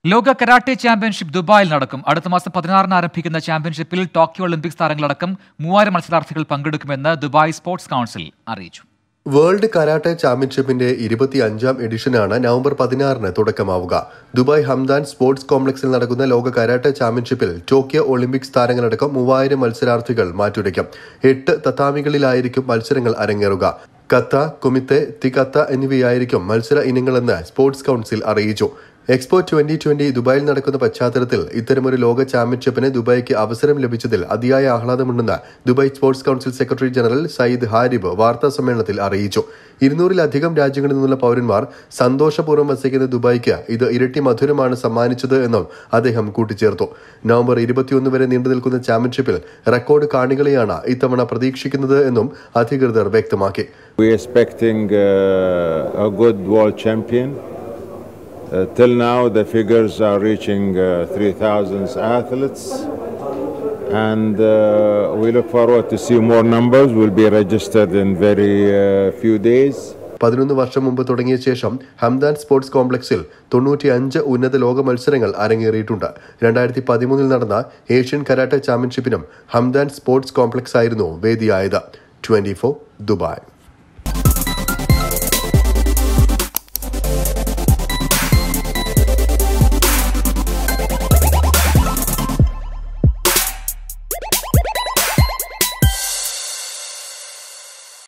ലോക karate championship ദുബായിൽ നടക്കും അടുത്ത മാസം പതിനാറിന് ആരംഭിക്കുന്ന ചാമ്പ്യൻഷിപ്പിൽ ടോക്കിയോ ഒളിമ്പിക്സ് താരങ്ങളടക്കം മൂവായിരം മത്സരാർത്ഥികൾ പങ്കെടുക്കുമെന്ന് ദുബായ് സ്പോർട്സ് കൌൺസിൽ അറിയിച്ചു വേൾഡ് കരാട്ടെ ചാമ്പ്യൻഷിപ്പിന്റെ ഇരുപത്തി അഞ്ചാം എഡിഷനാണ് നവംബർ പതിനാറിന് തുടക്കമാവുക ദുബായ് ഹംദാൻ സ്പോർട്സ് കോംപ്ലക്സിൽ നടക്കുന്ന ലോക കരാട്ടെ ചാമ്പ്യൻഷിപ്പിൽ ടോക്കിയോ ഒളിമ്പിക്സ് താരങ്ങളടക്കം മൂവായിരം മത്സരാർത്ഥികൾ മാറ്റുരയ്ക്കും എട്ട് തത്താമികളിലായിരിക്കും മത്സരങ്ങൾ അരങ്ങേറുക കത്ത കുമിത്തെ തികത്ത എന്നിവയായിരിക്കും മത്സര ഇനങ്ങളെന്ന് സ്പോർട്സ് കൌൺസിൽ അറിയിച്ചു എക്സ്പോ ട്വന്റി ട്വന്റി ദുബായിൽ നടക്കുന്ന പശ്ചാത്തലത്തിൽ ഇത്തരമൊരു ലോക ചാമ്പ്യൻഷിപ്പിന് ദുബായിക്ക് അവസരം ലഭിച്ചതിൽ അതിയായ ആഹ്ലാദമുണ്ടെന്ന് Dubai sports council secretary general Saeed Hareb വാർത്താ സമ്മേളനത്തിൽ അറിയിച്ചു ഇരുന്നൂറിലധികം രാജ്യങ്ങളിൽ നിന്നുള്ള പൌരന്മാർ സന്തോഷപൂർവ്വം വസിക്കുന്ന ദുബായിക്ക് ഇത് ഇരട്ടി മധുരമാണ് സമ്മാനിച്ചത് എന്നും അദ്ദേഹം കൂട്ടിച്ചേർത്തു നവംബർ ഇരുപത്തിയൊന്ന് വരെ നീണ്ടു നിൽക്കുന്ന ചാമ്പ്യൻഷിപ്പിൽ റെക്കോർഡ് കാണികളെയാണ് ഇത്തവണ പ്രതീക്ഷിക്കുന്നത് എന്നും അധികൃതർ വ്യക്തമാക്കി We're expecting uh, a good world champion. Uh, till now, the figures are reaching uh, 3,000 athletes, and uh, we look forward to see more numbers. Will be registered in very uh, few days. പതിനൊന്ന് വർഷം മുമ്പ് തുടങ്ങിയ ശേഷം Hamdan sports കോംപ്ലക്സിൽ തൊണ്ണൂറ്റി അഞ്ച് ഉന്നത ലോക മത്സരങ്ങൾ അരങ്ങേറിയിട്ടുണ്ട് രണ്ടായിരത്തി പതിമൂന്നിൽ നടന്ന ഏഷ്യൻ കരാട്ടെ ചാമ്പ്യൻഷിപ്പിനും ഹംദാൻ സ്പോർട്സ് കോംപ്ലക്സ് ആയിരുന്നു വേദിയായത് ട്വന്റി ദുബായ്